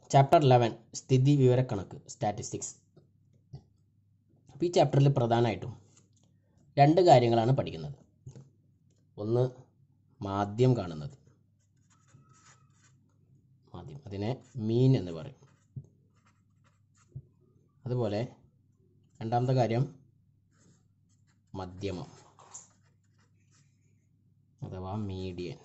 Chapter eleven സ്ഥിതി വിവരക്കണക്ക് statistics അപ്പോൾ ഈ ചാപ്റ്ററിൽ പ്രധാനമായിട്ടും രണ്ട് കാര്യങ്ങളാണ് പഠിക്കുന്നത് ഒന്ന് മാധ്യം കാണുന്നത് മാധ്യം അതിനെ മീൻ എന്ന് പറയും അതുപോലെ രണ്ടാമത്തെ കാര്യം മധ്യമം അഥവാ മീഡിയൻ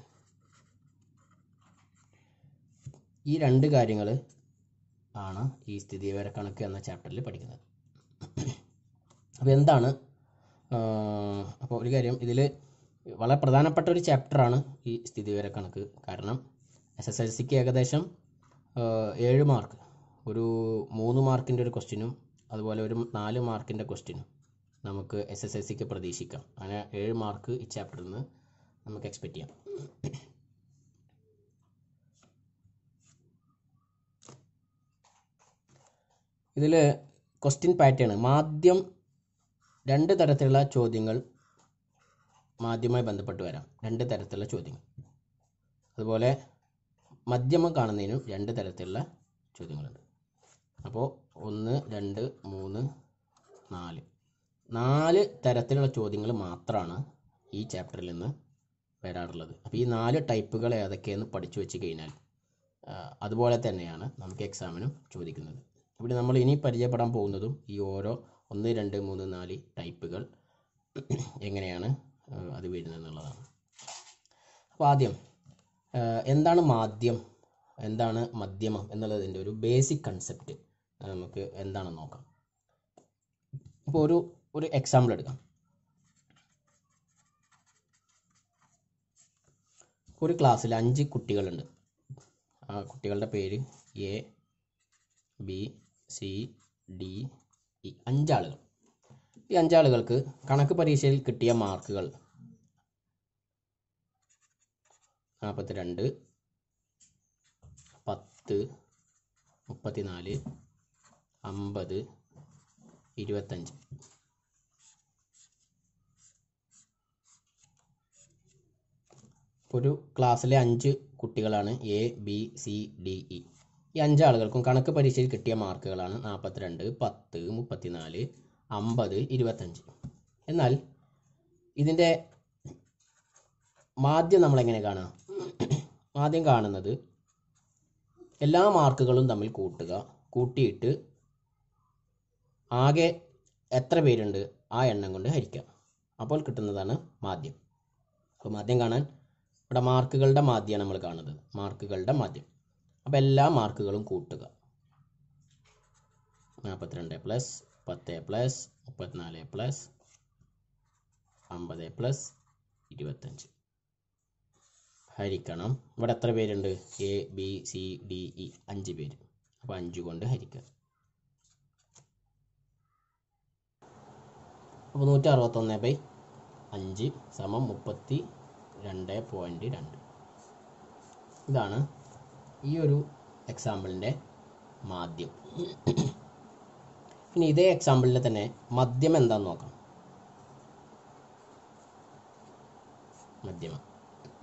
ഈ രണ്ട് കാര്യങ്ങൾ ആണ് ഈ സ്ഥിതിവിവരക്കണക്ക് എന്ന ചാപ്റ്ററിൽ പഠിക്കുന്നത് അപ്പോൾ എന്താണ് അപ്പോൾ ഒരു കാര്യം ഇതിൽ വളരെ പ്രധാനപ്പെട്ട ഒരു ചാപ്റ്ററാണ് ഈ സ്ഥിതിവിവരക്കണക്ക് കാരണം എസ് എസ് എൽ സിക്ക് ഏകദേശം ആ, ഏഴ് മാർക്ക് ഒരു മൂന്ന് മാർക്കിൻ്റെ ഒരു ക്വസ്റ്റ്യനും അതുപോലെ ഒരു നാല് മാർക്കിൻ്റെ ക്വസ്റ്റ്യനും നമുക്ക് എസ് എസ് എൽ സിക്ക് പ്രതീക്ഷിക്കാം അങ്ങനെ ഏഴ് മാർക്ക് ഈ ചാപ്റ്ററിൽ നിന്ന് നമുക്ക് എക്സ്പെക്റ്റ് ചെയ്യാം ഇതിൽ ക്വസ്റ്റ്യൻ പാറ്റേൺ മാധ്യം രണ്ട് തരത്തിലുള്ള ചോദ്യങ്ങൾ മാധ്യവുമായി ബന്ധപ്പെട്ട് വരാം രണ്ട് തരത്തിലുള്ള ചോദ്യങ്ങൾ അതുപോലെ മധ്യമം കാണുന്നതിനും രണ്ട് തരത്തിലുള്ള ചോദ്യങ്ങളുണ്ട് അപ്പോൾ ഒന്ന് രണ്ട് മൂന്ന് നാല് നാല് തരത്തിലുള്ള ചോദ്യങ്ങൾ മാത്രമാണ് ഈ ചാപ്റ്ററിൽ നിന്ന് വരാറുള്ളത് അപ്പോൾ ഈ നാല് ടൈപ്പുകൾ ഏതൊക്കെയെന്ന് പഠിച്ചു വെച്ച് കഴിഞ്ഞാൽ ആ, അതുപോലെ തന്നെയാണ് നമുക്ക് എക്സാമിനും ചോദിക്കുന്നത് ഇവിടെ നമ്മൾ ഇനി പരിചയപ്പെടാൻ പോകുന്നതും ഈ ഓരോ ഒന്ന് രണ്ട് മൂന്ന് നാല് ടൈപ്പുകൾ എങ്ങനെയാണ് ആ, അത് വരുന്നത് എന്നുള്ളതാണ് അപ്പോൾ ആദ്യം ആ, എന്താണ് മാധ്യം എന്താണ് മധ്യമം എന്നുള്ളതിൻ്റെ ഒരു ബേസിക് കൺസെപ്റ്റ് നമുക്ക് എന്താണെന്ന് നോക്കാം ഇപ്പോൾ ഒരു ഒരു എക്സാമ്പിൾ എടുക്കാം ഒരു ക്ലാസ്സിൽ അഞ്ച് കുട്ടികളുണ്ട് ആ കുട്ടികളുടെ പേര് A B C D E അഞ്ചാളുകൾ ഈ അഞ്ചാളുകൾക്ക് കണക്ക് പരീക്ഷയിൽ കിട്ടിയ മാർക്കുകൾ നാൽപ്പത്തിരണ്ട് പത്ത് മുപ്പത്തിനാല് അമ്പത് ഇരുപത്തഞ്ച് ഒരു ക്ലാസ്സിലെ അഞ്ച് കുട്ടികളാണ് A B C D E ഈ അഞ്ച് ആളുകൾക്കും കണക്ക് പരീക്ഷയിൽ കിട്ടിയ മാർക്കുകളാണ് നാൽപ്പത്തിരണ്ട് പത്ത് മുപ്പത്തിനാല് അമ്പത് ഇരുപത്തഞ്ച് എന്നാൽ ഇതിൻ്റെ മാധ്യം നമ്മളെങ്ങനെ കാണുക ആദ്യം കാണുന്നത് എല്ലാ മാർക്കുകളും തമ്മിൽ കൂട്ടുക കൂട്ടിയിട്ട് ആകെ എത്ര പേരുണ്ട് ആ എണ്ണം കൊണ്ട് ഹരിക്കുക അപ്പോൾ കിട്ടുന്നതാണ് മാധ്യം അപ്പോൾ മാധ്യം കാണാൻ ഇവിടെ മാർക്കുകളുടെ മാധ്യമാണ് നമ്മൾ കാണുന്നത് മാർക്കുകളുടെ മാധ്യം അപ്പോൾ എല്ലാ മാർക്കുകളും കൂട്ടുക നാൽപ്പത്തിരണ്ട് പ്ലസ് പത്ത് പ്ലസ് മുപ്പത്തിനാല് പ്ലസ് അമ്പത് പ്ലസ് ഇരുപത്തഞ്ച് ഹരിക്കണം ഇവിടെ എത്ര പേരുണ്ട് A B C D E അഞ്ച് പേര് അപ്പോൾ അഞ്ച് കൊണ്ട് ഹരിക്കുക അപ്പോൾ നൂറ്റി അറുപത്തൊന്ന് ബൈ അഞ്ച് സമം മുപ്പത്തി രണ്ട് പോയിൻറ്റ് രണ്ട് ഇതാണ് ഈ ഒരു എക്സാമ്പിളിൻ്റെ മാധ്യം ഇനി ഇതേ എക്സാമ്പിളിൽ തന്നെ മധ്യം എന്താന്ന് നോക്കാം മധ്യമം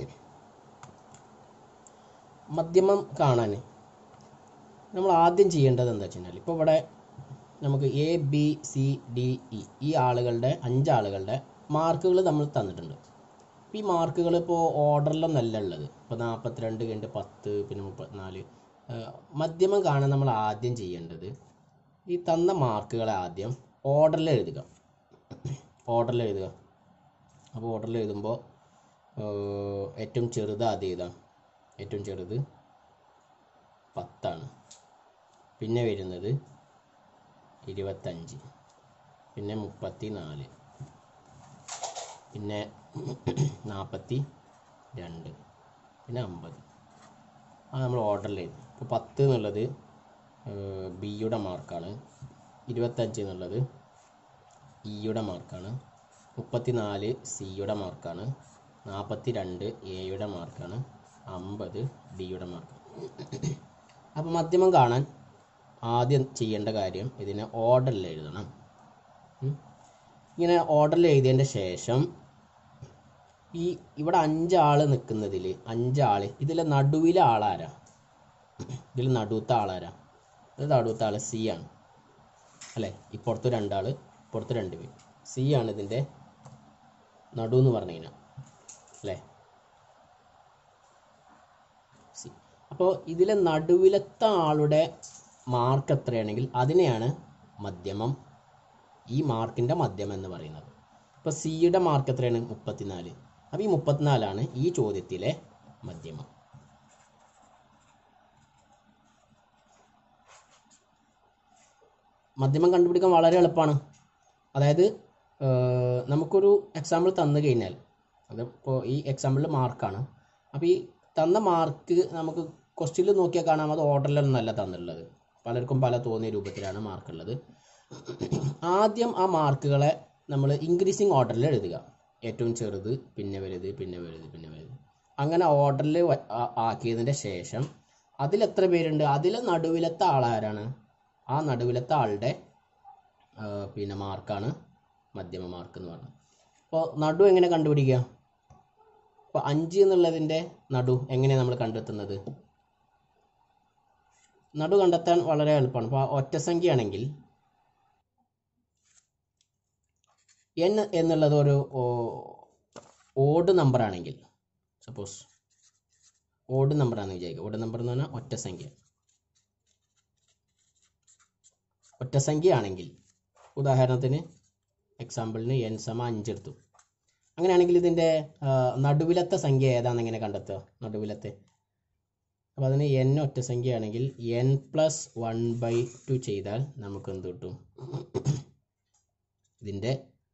മധ്യമം കാണാൻ നമ്മൾ ആദ്യം ചെയ്യേണ്ടത് എന്താ വെച്ച് കഴിഞ്ഞാൽ ഇപ്പോൾ ഇവിടെ നമുക്ക് A B C D E ഈ ആളുകളുടെ അഞ്ചാളുകളുടെ മാർക്കുകൾ നമ്മൾ തന്നിട്ടുണ്ട് ഈ മാർക്കുകൾ ഇപ്പോൾ ഓർഡറിലൊന്നല്ല ഉള്ളത് ഇപ്പോൾ നാൽപ്പത്തിരണ്ട് കഴിഞ്ഞ് പത്ത് പിന്നെ മുപ്പത്തിനാല് ഏഹ് മധ്യമം കാണാൻ നമ്മൾ ആദ്യം ചെയ്യേണ്ടത് ഈ തന്ന മാർക്കുകളെ ആദ്യം ഓർഡറിൽ എഴുതുക ഓർഡറിൽ എഴുതുക അപ്പോൾ ഓർഡറിൽ എഴുതുമ്പോൾ ഏഹ് ഏറ്റവും ചെറുത് ആദ്യം എഴുതാം ഏറ്റവും ചെറുത് പത്താണ് പിന്നെ വരുന്നത് ഇരുപത്തഞ്ച് പിന്നെ മുപ്പത്തി നാല് പിന്നെ നാൽപ്പത്തി രണ്ട് പിന്നെ അമ്പത് അത് നമ്മൾ ഓർഡറിൽ എഴുതി ഇപ്പോൾ പത്ത് എന്നുള്ളത് ബിയുടെ മാർക്കാണ് ഇരുപത്തഞ്ച് എന്നുള്ളത് ഇയുടെ മാർക്കാണ് മുപ്പത്തി നാല് സിയുടെ മാർക്കാണ് നാൽപ്പത്തി രണ്ട് എയുടെ മാർക്കാണ് അമ്പത് ഡിയുടെ മാർക്ക് അപ്പോൾ മധ്യമം കാണാൻ ആദ്യം ചെയ്യേണ്ട കാര്യം ഇതിനെ ഓർഡറിൽ എഴുതണം ഉം. ഇങ്ങനെ ഓർഡറിൽ എഴുതിയതിൻ്റെ ശേഷം ഈ ഇവിടെ അഞ്ചാൾ നിൽക്കുന്നതിൽ അഞ്ചാൾ ഇതിലെ നടുവിലെ ആളാരാ ഇതിൽ നടുവത്തെ ആളാരാ ഇത് നടുവത്തെ ആൾ സി ആണ് അല്ലേ ഇപ്പുറത്ത് രണ്ടാൾ ഇപ്പുറത്ത് രണ്ട് പേര് സി ആണ് ഇതിൻ്റെ നടു എന്ന് പറഞ്ഞു കഴിഞ്ഞാൽ അല്ലേ സി അപ്പോൾ ഇതിലെ നടുവിലത്തെ ആളുടെ മാർക്ക് എത്രയാണെങ്കിൽ അതിനെയാണ് മധ്യമം ഈ മാർക്കിൻ്റെ മധ്യമം എന്ന് പറയുന്നത് ഇപ്പോൾ സിയുടെ മാർക്ക് എത്രയാണ് മുപ്പത്തിനാല് അപ്പോൾ ഈ മുപ്പത്തിനാലാണ് ഈ ചോദ്യത്തിലെ മധ്യമം മധ്യമം കണ്ടുപിടിക്കാൻ വളരെ എളുപ്പമാണ് അതായത് ഏഹ്, നമുക്കൊരു എക്സാമ്പിൾ തന്നു കഴിഞ്ഞാൽ അതിപ്പോൾ ഈ എക്സാമ്പിളിൽ മാർക്കാണ് അപ്പോൾ ഈ തന്ന മാർക്ക് നമുക്ക് ക്വസ്റ്റ്യനിൽ നോക്കിയാൽ കാണാം അത് ഓർഡറിലൊന്നല്ല തന്നിട്ടുള്ളത് പലർക്കും പല തോന്നിയ രൂപത്തിലാണ് മാർക്കുള്ളത് ആദ്യം ആ മാർക്കുകളെ നമ്മൾ ഇൻക്രീസിങ് ഓർഡറിൽ എഴുതുക ഏറ്റവും ചെറുത് പിന്നെ വലുത് പിന്നെ വലുത് പിന്നെ വലുത് അങ്ങനെ ഓർഡറിൽ ആക്കിയതിൻ്റെ ശേഷം അതിൽ എത്ര പേരുണ്ട് അതിൽ നടുവിലത്തെ ആളാരാണ് ആ നടുവിലത്തെ ആളുടെ ആ, പിന്നെ മാർക്കാണ് മധ്യമ മാർക്ക് എന്ന് പറയുന്നത് അപ്പോൾ നടു എങ്ങനെ കണ്ടുപിടിക്കുക അപ്പോൾ അഞ്ച് എന്നുള്ളതിൻ്റെ നടു എങ്ങനെയാണ് നമ്മൾ കണ്ടെത്തുന്നത് നടു കണ്ടെത്താൻ വളരെ എളുപ്പമാണ് അപ്പോൾ ഒറ്റ സംഖ്യയാണെങ്കിൽ എൻ എന്നുള്ളത് ഒരു ഓഡ് നമ്പർ ആണെങ്കിൽ സപ്പോസ് ഓഡ് നമ്പർ ആണെന്ന് വിചാരിക്കുക ഓഡ് നമ്പർ എന്ന് പറഞ്ഞാൽ ഒറ്റ സംഖ്യ ഒറ്റ സംഖ്യ ആണെങ്കിൽ ഉദാഹരണത്തിന് എക്സാമ്പിളിന് എൻ സമ അഞ്ചെടുത്തു അങ്ങനെയാണെങ്കിൽ ഇതിൻ്റെ ആ, നടുവിലത്തെ സംഖ്യ ഏതാണെന്ന് എങ്ങനെ കണ്ടെത്തുക നടുവിലത്തെ അപ്പോൾ അതിന് എൻ ഒറ്റ സംഖ്യയാണെങ്കിൽ N plus one by two ചെയ്താൽ നമുക്ക് എന്ത് കിട്ടും ഇതിൻ്റെ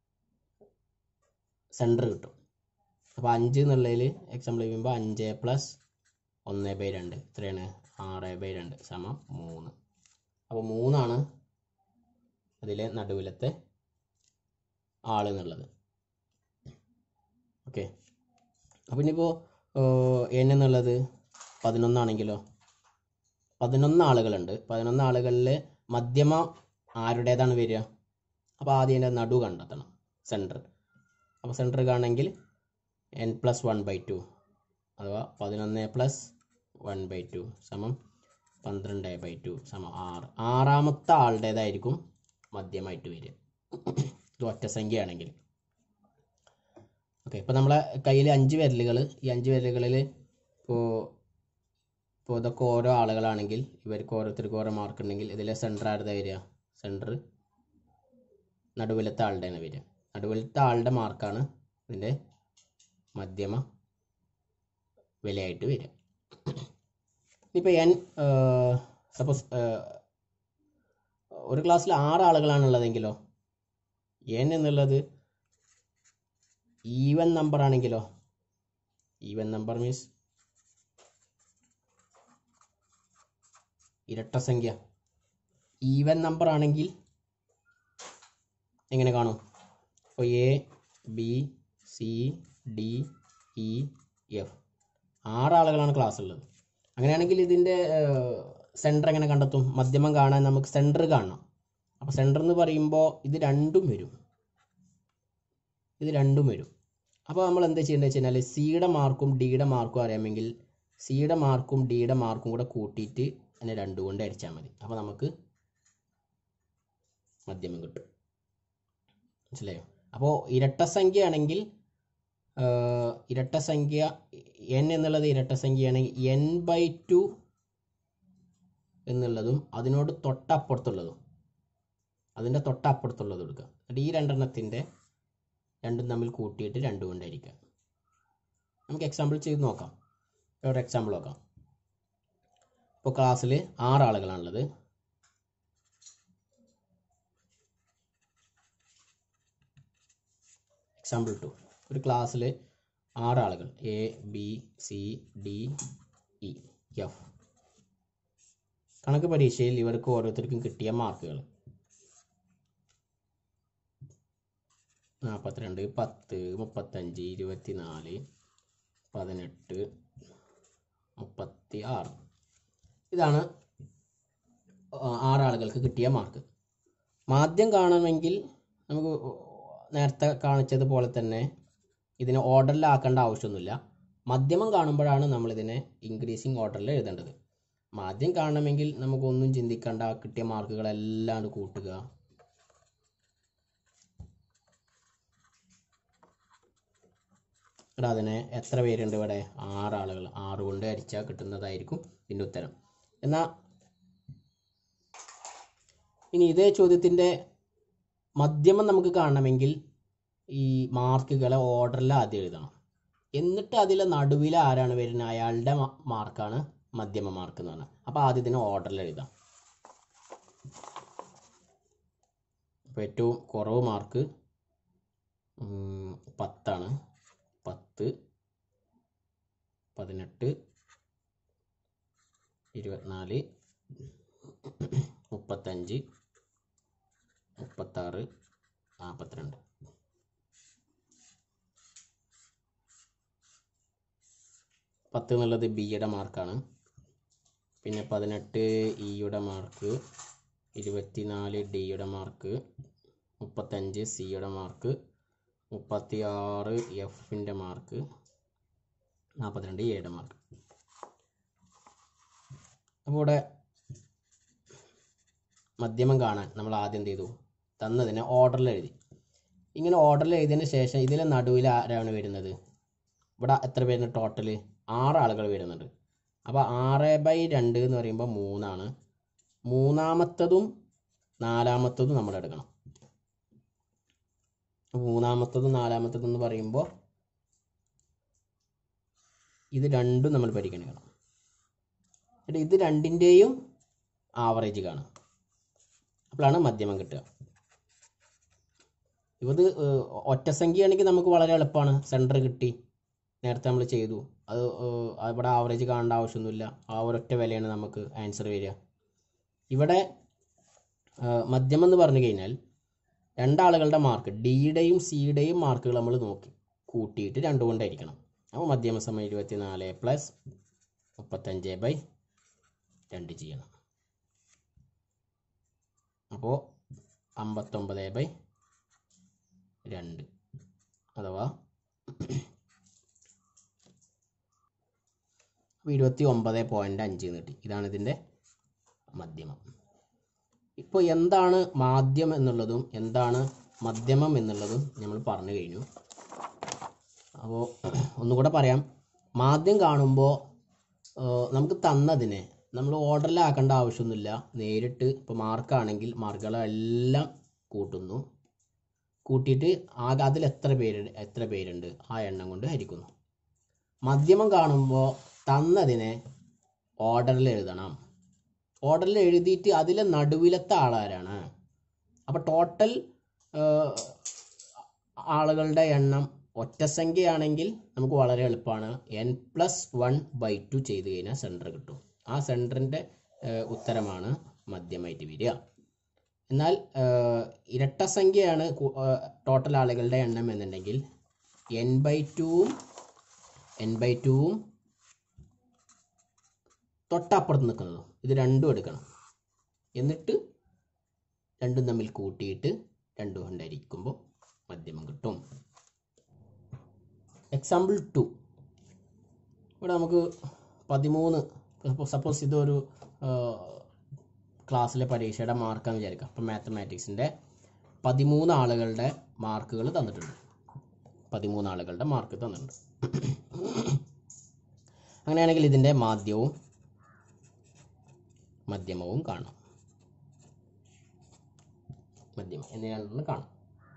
സെൻറ്റർ കിട്ടും അപ്പോൾ അഞ്ച് എന്നുള്ളതിൽ എക്സാമ്പിൾ ചെയ്യുമ്പോൾ അഞ്ച് പ്ലസ് ഒന്ന് ബൈ രണ്ട് എത്രയാണ് ആറ് ബൈ രണ്ട് സമം മൂന്ന് അപ്പോൾ മൂന്നാണ് അതിലെ നടുവിലത്തെ ആൾ എന്നുള്ളത് ഓക്കെ അപ്പോൾ ഇനിയിപ്പോൾ എൻ എന്നുള്ളത് പതിനൊന്നാണെങ്കിലോ പതിനൊന്ന് ആളുകളുണ്ട് പതിനൊന്ന് ആളുകളിൽ മധ്യമ ആരുടേതാണ് വരിക അപ്പോൾ ആദ്യം അതിൻ്റെ നടു കണ്ടെത്തണം സെൻറ്റർ അപ്പോൾ സെൻറ്റർ കാണണമെങ്കിൽ N plus one by two അഥവാ പതിനൊന്ന് പ്ലസ് വൺ ബൈ ടു സമം പന്ത്രണ്ട് ബൈ ടു സമം ആറ് ആറാമത്തെ ആളുടേതായിരിക്കും മധ്യമായിട്ട് വരിക ഇത് ഒറ്റ സംഖ്യയാണെങ്കിൽ ഓക്കെ ഇപ്പോൾ നമ്മളെ കയ്യിൽ അഞ്ച് വിരലുകൾ ഈ അഞ്ച് വിരലുകളിൽ ഇപ്പോൾ ഇപ്പോൾ ഇതൊക്കെ ഓരോ ആളുകളാണെങ്കിൽ ഇവർക്ക് ഓരോരുത്തർക്ക് ഓരോ മാർക്ക് ഉണ്ടെങ്കിൽ ഇതിലെ സെൻറ്റർ ആരുടെ വരിക സെൻറ്റർ നടുവിലത്തെ ആളുടെയാണ് വരിക നടുവിലത്തെ ആളുടെ മാർക്കാണ് ഇതിൻ്റെ മധ്യമ വിലയായിട്ട് വരിക ഇപ്പോൾ എൻ സപ്പോസ് ഒരു ക്ലാസ്സിൽ ആറ് ആളുകളാണുള്ളതെങ്കിലോ എൻ എന്നുള്ളത് ഈവൻ നമ്പർ ആണെങ്കിലോ ഈവൻ നമ്പർ മീൻസ് ഇരട്ട സംഖ്യ ഈവൻ നമ്പർ ആണെങ്കിൽ എങ്ങനെ കാണും ഇപ്പോൾ A B C D E F ആറ് ആളുകളാണ് ക്ലാസ് ഉള്ളത് അങ്ങനെയാണെങ്കിൽ ഇതിൻ്റെ സെൻറ്റർ എങ്ങനെ കണ്ടെത്തും മധ്യമം കാണാൻ നമുക്ക് സെൻറ്റർ കാണണം അപ്പോൾ സെൻറ്റർ എന്ന് പറയുമ്പോൾ ഇത് രണ്ടും വരും ഇത് രണ്ടും വരും അപ്പോൾ നമ്മൾ എന്താ ചെയ്യേണ്ടത് വെച്ച് കഴിഞ്ഞാൽ സിയുടെ മാർക്കും ഡിയുടെ മാർക്കും അറിയാമെങ്കിൽ സിയുടെ മാർക്കും ഡിയുടെ മാർക്കും കൂടെ കൂട്ടിയിട്ട് അതിനെ രണ്ടും കൊണ്ട് അടിച്ചാൽ മതി അപ്പോൾ നമുക്ക് മധ്യമം കിട്ടും മനസ്സിലായോ അപ്പോൾ ഇരട്ട സംഖ്യ ആണെങ്കിൽ ഇരട്ട സംഖ്യ എൻ എന്നുള്ളത് ഇരട്ട സംഖ്യയാണെങ്കിൽ എൻ ബൈ ടു എന്നുള്ളതും അതിനോട് തൊട്ടപ്പുറത്തുള്ളതും അതിൻ്റെ തൊട്ടപ്പുറത്തുള്ളത് കൊടുക്കുക എന്നിട്ട് ഈ രണ്ടെണ്ണത്തിൻ്റെ രണ്ടും തമ്മിൽ കൂട്ടിയിട്ട് രണ്ടും കൊണ്ടായിരിക്കുക നമുക്ക് എക്സാമ്പിൾ ചെയ്ത് നോക്കാം ഒരു എക്സാമ്പിൾ നോക്കാം ഇപ്പോൾ ക്ലാസ്സിൽ ആറ് ആളുകളാണുള്ളത് എക്സാമ്പിൾ ടു ഒരു ക്ലാസ്സിൽ ആറ് ആളുകൾ A B C D E F കണക്ക് പരീക്ഷയിൽ ഇവർക്ക് ഓരോരുത്തർക്കും കിട്ടിയ മാർക്കുകൾ നാൽപ്പത്തിരണ്ട് പത്ത് മുപ്പത്തഞ്ച് ഇരുപത്തിനാല് പതിനെട്ട് മുപ്പത്തി ആറ് ഇതാണ് ആറാളുകൾക്ക് കിട്ടിയ മാർക്ക് മാദ്യം കാണണമെങ്കിൽ നമുക്ക് നേരത്തെ കാണിച്ചതുപോലെ തന്നെ ഇതിനെ ഓർഡറിലാക്കേണ്ട ആവശ്യമൊന്നുമില്ല മധ്യമം കാണുമ്പോഴാണ് നമ്മളിതിനെ ഇൻക്രീസിങ് ഓർഡറിൽ എഴുതേണ്ടത് മാദ്യം കാണണമെങ്കിൽ നമുക്കൊന്നും ചിന്തിക്കണ്ട കിട്ടിയ മാർക്കുകളെല്ലാം അങ്ങട് കൂട്ടുക ഇവിടെ അതിന് എത്ര പേരുണ്ട് ഇവിടെ ആറ് ആളുകൾ ആറ് കൊണ്ട് ഹരിച്ചാൽ കിട്ടുന്നതായിരിക്കും ഇതിൻ്റെ ഉത്തരം എന്നാൽ ഇനി ഇതേ ചോദ്യത്തിൻ്റെ മധ്യമം നമുക്ക് കാണണമെങ്കിൽ ഈ മാർക്കുകളെ ഓർഡറിൽ ആദ്യം എഴുതണം എന്നിട്ട് അതിലെ നടുവിൽ ആരാണ് വരുന്നത് അയാളുടെ മ- മാർക്കാണ് മധ്യമ മാർക്ക് എന്ന് പറഞ്ഞാൽ അപ്പോൾ ആദ്യം ഇതിനെ ഓർഡറിൽ എഴുതാം അപ്പോൾ ഏറ്റവും കുറവ് മാർക്ക് ഉം, പത്താണ് പത്ത് പതിനെട്ട് ഇരുപത്തിനാല് മുപ്പത്തഞ്ച് മുപ്പത്താറ് നാൽപ്പത്തിരണ്ട് പത്ത് എന്നുള്ളത് ബിയുടെ മാർക്കാണ് പിന്നെ പതിനെട്ട് ഇയുടെ മാർക്ക് ഇരുപത്തിനാല് ഡിയുടെ മാർക്ക് മുപ്പത്തഞ്ച് സിയുടെ മാർക്ക് മുപ്പത്തി ആറ് എഫിൻ്റെ മാർക്ക് നാൽപ്പത്തിരണ്ട് എയുടെ മാർക്ക് അപ്പോൾ ഇവിടെ മധ്യമം കാണാൻ നമ്മൾ ആദ്യം എന്ത് ചെയ്തു തന്നതിനെ ഓർഡറിൽ എഴുതി ഇങ്ങനെ ഓർഡറിൽ എഴുതിയതിന് ശേഷം ഇതിലെ നടുവിൽ ആരാണ് വരുന്നത് ഇവിടെ എത്ര പേരുണ്ട് ടോട്ടൽ ആറ് ആളുകൾ വരുന്നുണ്ട് അപ്പോൾ ആറ് ബൈ രണ്ട് എന്ന് പറയുമ്പോൾ മൂന്നാണ് മൂന്നാമത്തതും നാലാമത്തതും നമ്മൾ എടുക്കണം മൂന്നാമത്തതും നാലാമത്തതും എന്ന് പറയുമ്പോൾ ഇത് രണ്ടും നമ്മൾ പരിഗണിക്കണം എന്നിട്ട് ഇത് രണ്ടിൻ്റെയും ആവറേജ് കാണും അപ്പോഴാണ് മധ്യമം കിട്ടുക ഇത് ഏഹ്, ഒറ്റസംഖ്യയാണെങ്കിൽ നമുക്ക് വളരെ എളുപ്പമാണ് സെൻറ്റർ കിട്ടി നേരത്തെ നമ്മൾ ചെയ്തു അത് ഏഹ്, ഇവിടെ ആവറേജ് കാണേണ്ട ആവശ്യമൊന്നുമില്ല ആ ഒരൊറ്റ വിലയാണ് നമുക്ക് ആൻസർ വരിക ഇവിടെ ഏഹ്, മധ്യമം എന്ന് പറഞ്ഞു കഴിഞ്ഞാൽ രണ്ടാളുകളുടെ മാർക്ക് ഡിയുടെയും സിയുടെയും മാർക്കുകൾ നമ്മൾ നോക്കി കൂട്ടിയിട്ട് രണ്ടു കൊണ്ടായിരിക്കണം അപ്പോൾ മധ്യമ സമയം ഇരുപത്തി നാല് പ്ലസ് മുപ്പത്തഞ്ച് ബൈ രണ്ട് ചെയ്യണം അപ്പോൾ അമ്പത്തൊമ്പത് ബൈ രണ്ട് അഥവാ ഇരുപത്തി ഒമ്പത് പോയിൻ്റ് അഞ്ച് എന്ന് കിട്ടി ഇതാണ് ഇതിൻ്റെ മധ്യമം ഇപ്പോൾ എന്താണ് മാധ്യം എന്നുള്ളതും എന്താണ് മധ്യമം എന്നുള്ളതും നമ്മൾ പറഞ്ഞു കഴിഞ്ഞു അപ്പോൾ ഒന്നുകൂടെ പറയാം മാധ്യം കാണുമ്പോൾ നമുക്ക് തന്നതിനെ നമ്മൾ ഓർഡറിലാക്കേണ്ട ആവശ്യമൊന്നുമില്ല നേരിട്ട് ഇപ്പോൾ മാർക്കാണെങ്കിൽ മാർക്കുകളെല്ലാം കൂട്ടുന്നു കൂട്ടിയിട്ട് ആകെ അതിൽ എത്ര പേര് എത്ര പേരുണ്ട് ആ എണ്ണം കൊണ്ട് ഹരിക്കുന്നു മധ്യമം കാണുമ്പോൾ തന്നതിനെ ഓർഡറിൽ എഴുതണം ഓർഡറിൽ എഴുതിയിട്ട് അതിലെ നടുവിലത്തെ ആളാരാണ് അപ്പോൾ ടോട്ടൽ ആളുകളുടെ എണ്ണം ഒറ്റസംഖ്യയാണെങ്കിൽ നമുക്ക് വളരെ എളുപ്പമാണ് N plus one by two ചെയ്ത് കഴിഞ്ഞാൽ സെൻറ്റർ കിട്ടും ആ സെൻറ്ററിൻ്റെ ഉത്തരമാണ് മധ്യമായിട്ട് വരിക എന്നാൽ ഏഹ്, ഇരട്ട സംഖ്യയാണ് ടോട്ടൽ ആളുകളുടെ എണ്ണം എന്നുണ്ടെങ്കിൽ എൻ ബൈ ടുവും എൻ ബൈ ടുവും തൊട്ടപ്പുറത്ത് നിൽക്കുന്നതും ഇത് രണ്ടും എടുക്കണം എന്നിട്ട് രണ്ടും തമ്മിൽ കൂട്ടിയിട്ട് രണ്ടും കൊണ്ടായിരിക്കുമ്പോൾ മധ്യമം കിട്ടും എക്സാമ്പിൾ ടു ഇവിടെ നമുക്ക് പതിമൂന്ന് സപ്പോസ് ഇതൊരു ക്ലാസ്സിലെ പരീക്ഷയുടെ മാർക്കാന്ന് വിചാരിക്കാം അപ്പം മാത്തമാറ്റിക്സിൻ്റെ പതിമൂന്ന് ആളുകളുടെ മാർക്കുകൾ തന്നിട്ടുണ്ട് പതിമൂന്ന് ആളുകളുടെ മാർക്ക് തന്നിട്ടുണ്ട് അങ്ങനെയാണെങ്കിൽ ഇതിൻ്റെ മാധ്യവും മധ്യമവും കാണാം മധ്യമം എന്നിവ കാണാം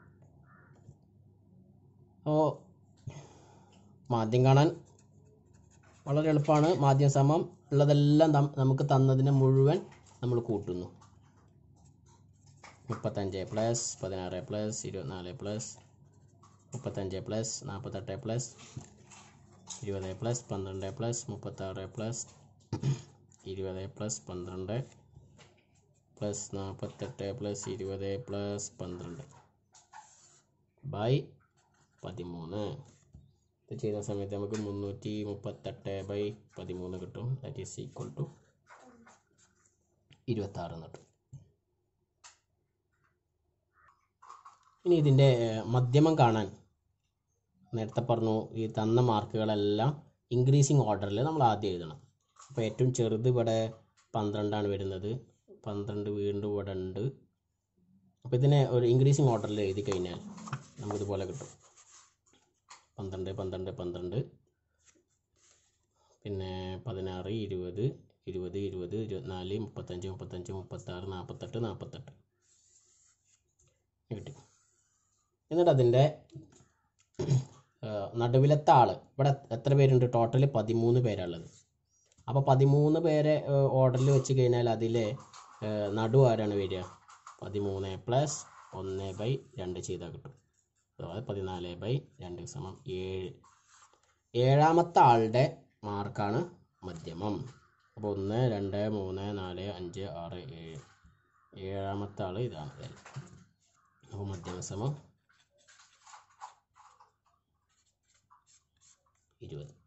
അപ്പോൾ മാധ്യം കാണാൻ വളരെ എളുപ്പമാണ് മാധ്യം സമം ഉള്ളതെല്ലാം നം- നമുക്ക് തന്നതിനെ മുഴുവൻ നമ്മൾ കൂട്ടുന്നു മുപ്പത്തഞ്ച് പ്ലസ് പതിനാറ് പ്ലസ് ഇരുപത്തിനാല് പ്ലസ് മുപ്പത്തഞ്ച് പ്ലസ് നാൽപ്പത്തെട്ട് പ്ലസ് ഇരുപത് പ്ലസ് പന്ത്രണ്ട് പ്ലസ് മുപ്പത്താറ് പ്ലസ് ഇരുപത് പ്ലസ് പന്ത്രണ്ട് പ്ലസ് നാൽപ്പത്തെട്ട് പ്ലസ് ഇരുപത് പ്ലസ് പന്ത്രണ്ട് ബൈ പതിമൂന്ന് ഇത് ചെയ്യുന്ന സമയത്ത് നമുക്ക് മുന്നൂറ്റി മുപ്പത്തെട്ട് ബൈ പതിമൂന്ന് കിട്ടും ദാറ്റ് ഈസ് ഈക്വൽ ടു ഇരുപത്താറ് എന്ന് കിട്ടും ഇനി ഇതിൻ്റെ ഏഹ്, മധ്യമം കാണാൻ നേരത്തെ പറഞ്ഞു ഈ തന്ന മാർക്കുകളെല്ലാം ഇൻക്രീസിങ് ഓർഡറിൽ നമ്മൾ ആദ്യം എഴുതണം അപ്പോൾ ഏറ്റവും ചെറുത് ഇവിടെ പന്ത്രണ്ടാണ് വരുന്നത് പന്ത്രണ്ട് വീണ്ടും ഇവിടെ ഉണ്ട് അപ്പോൾ ഇതിനെ ഒരു ഇൻക്രീസിങ് ഓർഡറിൽ എഴുതി കഴിഞ്ഞാൽ നമുക്കിതുപോലെ കിട്ടും പന്ത്രണ്ട് പന്ത്രണ്ട് പന്ത്രണ്ട് പിന്നെ പതിനാറ് ഇരുപത് ഇരുപത് ഇരുപത് ഇരുപത്തിനാല് മുപ്പത്തഞ്ച് മുപ്പത്തഞ്ച് മുപ്പത്താറ് നാൽപ്പത്തെട്ട് നാൽപ്പത്തെട്ട് കിട്ടി എന്നിട്ട് അതിൻ്റെ നടുവിലത്തെ ആൾ ഇവിടെ എത്ര പേരുണ്ട് ടോട്ടൽ പതിമൂന്ന് പേരാണുള്ളത് അപ്പോൾ പതിമൂന്ന് പേരെ ഓർഡറിൽ വെച്ച് കഴിഞ്ഞാൽ അതിലെ നടു ആരാണ് വരിക പതിമൂന്ന് പ്ലസ് ഒന്ന് ബൈ രണ്ട് ചെയ്താൽ കിട്ടും അതായത് പതിനാല് ബൈ രണ്ട് സമം ഏഴ് ഏഴാമത്തെ ആളുടെ മാർക്കാണ് മധ്യമം അപ്പോൾ ഒന്ന് രണ്ട് മൂന്ന് നാല് അഞ്ച് ആറ് ഏഴ് ഏഴാമത്തെ ആൾ ഇതാണ് അപ്പോൾ മധ്യമ സമം ഇരുപത്